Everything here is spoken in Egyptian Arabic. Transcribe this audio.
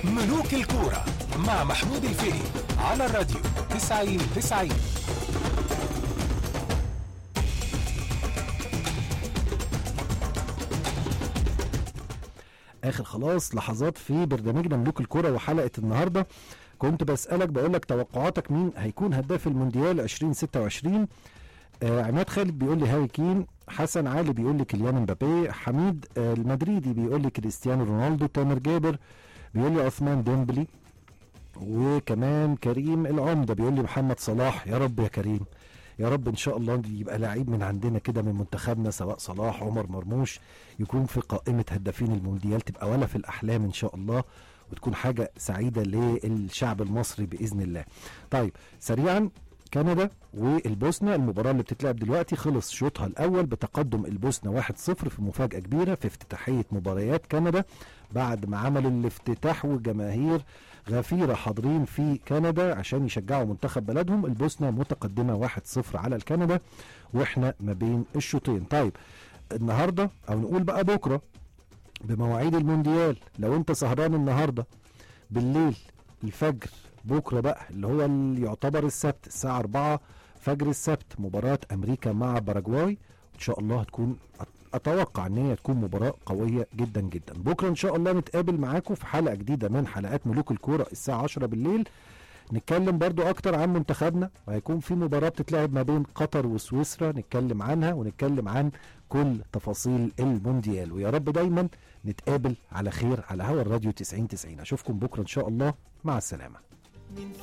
ملوك الكورة مع محمود الفقي على الراديو 90 90 اخر خلاص لحظات في برنامجنا ملوك الكرة وحلقة النهاردة كنت بسألك بقول لك توقعاتك مين هيكون هداف المونديال 2026 آه عماد خالد بيقول لي هاري كين حسن علي بيقول لي كيليان مبابي حميد آه المدريدي بيقول لي كريستيانو رونالدو تامر جابر بيقول لي عثمان ديمبلي وكمان كريم العمدة بيقول لي محمد صلاح يا رب يا كريم يا رب ان شاء الله يبقى لعيب من عندنا كده من منتخبنا سواء صلاح عمر مرموش يكون في قائمة هدافين المونديال تبقى ولا في الأحلام إن شاء الله وتكون حاجة سعيدة للشعب المصري بإذن الله طيب سريعا كندا والبوسنة المباراة اللي بتتلعب دلوقتي خلص شوطها الأول بتقدم البوسنة 1-0 في مفاجأة كبيرة في افتتاحية مباريات كندا بعد ما عملوا الافتتاح وجماهير غفيرة حاضرين في كندا عشان يشجعوا منتخب بلدهم البوسنة متقدمة 1-0 على الكندا واحنا ما بين الشوطين طيب النهارده او نقول بقى بكره بمواعيد المونديال لو انت سهران النهارده بالليل الفجر بكره بقى اللي هو اللي يعتبر السبت الساعه 4 فجر السبت مباراه امريكا مع باراجواي ان شاء الله هتكون اتوقع ان هي تكون مباراه قويه جدا جدا بكره ان شاء الله نتقابل معاكم في حلقه جديده من حلقات ملوك الكوره الساعه 10 بالليل نتكلم برضو اكتر عن منتخبنا وهيكون في مباراة بتتلعب ما بين قطر وسويسرا نتكلم عنها ونتكلم عن كل تفاصيل المونديال ويا رب دايما نتقابل على خير على هوا الراديو 90 90 اشوفكم بكرة ان شاء الله مع السلامة من